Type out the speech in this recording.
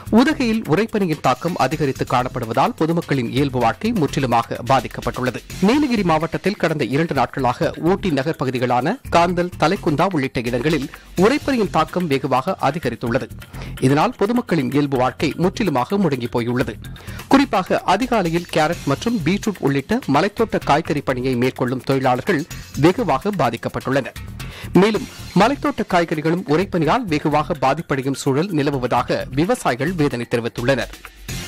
உதகையில் உரைப்பனியின் தாக்கம் அதிகரித்து காணப்படுவதால் பொதுமக்களின் இயல்பு வாழ்க்கை முற்றிலுமாக பாதிக்கப்பட்டுள்ளது நீலகிரி மாவட்டத்தில் கடந்த இரண்டு நாட்களாக ஊட்டி நகர் பகுதிகளான காந்தல் தலைக்குந்தா உள்ளிட்ட இடங்களில் உரைப்பனியின் தாக்கம் வெகுவாக அதிகரித்துள்ளது இதனால் பொதுமக்களின் இயல்பு வாழ்க்கை முற்றிலுமாக முடங்கி போயுள்ளது குறிப்பாக அதிகாலையில் கேரட் மற்றும் பீட்ரூட் உள்ளிட்ட மலைத்தோட்ட காய்கறி பணியை மேற்கொள்ளும் தொழிலாளர்கள் வெகுவாக பாதிக்கப்பட்டுள்ளனர் மேலும் மலைத்தோட்ட காய்கறிகளும் உரைப்பனியால் வெகுவாக பாதிப்படையும் சூழல் நிலவுவதாக விவசாயிகள் வேதனை தெரிவித்துள்ளனர்